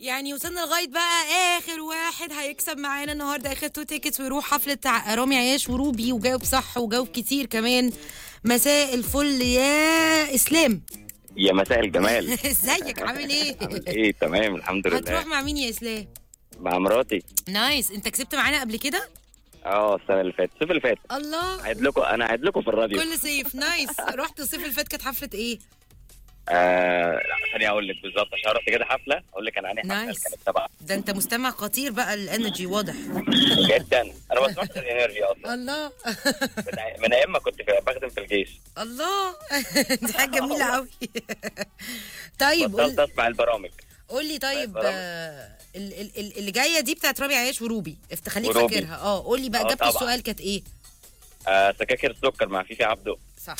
يعني وصلنا لغايه بقى اخر واحد هيكسب معانا النهارده اخر تو تيكتس ويروح حفله ع- رامي عياش وروبي وجاوب صح وجاوب كتير كمان مساء الفل يا اسلام يا مساء الجمال ازيك عامل ايه عامل ايه تمام الحمد هتروح لله مع مين يا اسلام مع مراتي نايس انت كسبت معانا قبل كده اه السنه اللي فاتت الصيف اللي فات الله قاعد لكم انا قاعد لكم في الراديو كل صيف نايس رحت الصيف اللي فات كانت حفله ايه آه لا خليني اقول لك بالظبط عشان رحت كده حفله اقول لك انا عندي حفله نايس. كانت تبع ده انت مستمع خطير بقى الانرجي واضح جدا انا ما سمعتش الانرجي اصلا الله من, من ايام ما كنت في- بخدم في الجيش الله دي حاجه جميله قوي طيب قول بطلت اسمع البرامج قول لي طيب برامج. آه، ال- ال- ال- اللي جايه دي بتاعت رابع عياش وروبي افت- خليك وروبي. فاكرها اه قول لي بقى آه، اجابه طبعا. السؤال كانت ايه آه سكاكر السكر مع فيفي عبده صح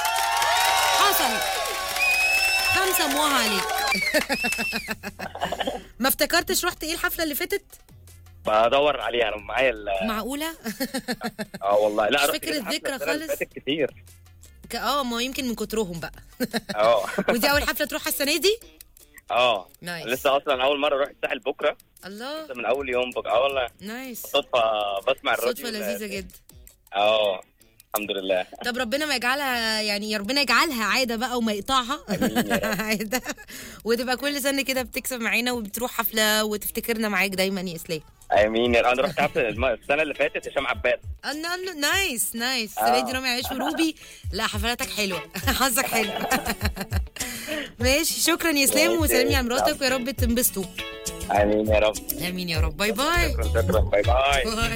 حصل خمسة موها عليك ما افتكرتش رحت ايه الحفلة اللي فاتت؟ بدور عليها انا معايا ال- معقولة؟ اه والله لا مش رحت فاكر كده حفلة الذكرى السنة اللي خالص. فاتت كتير ك- اه ما يمكن من كترهم بقى اه ودي أول حفلة تروحها السنة دي؟ اه نايس لسه اصلا اول مره اروح الساحل بكره الله لسه من اول يوم بكره اه والله نايس صدفه بسمع الراديو صدفة لذيذة جدا اه الحمد لله طب ربنا ما يجعلها يعني يا ربنا يجعلها عادة بقى وما يقطعها آمين يا رب. عادة وتبقى كل سنة كده بتكسب معانا وبتروح حفلة وتفتكرنا معاك دايما يا اسلام امين يا رب. انا رحت حفله الم- السنه اللي فاتت هشام عباس الله الله نايس نايس السنه دي آه. رامي عيش وروبي لا حفلاتك حلوه حظك حلو ماشي شكرا يا اسلام ماشي. وسلامي على مراتك ويا رب تنبسطوا امين يا رب امين يا رب باي باي شكرا شكرا باي باي باي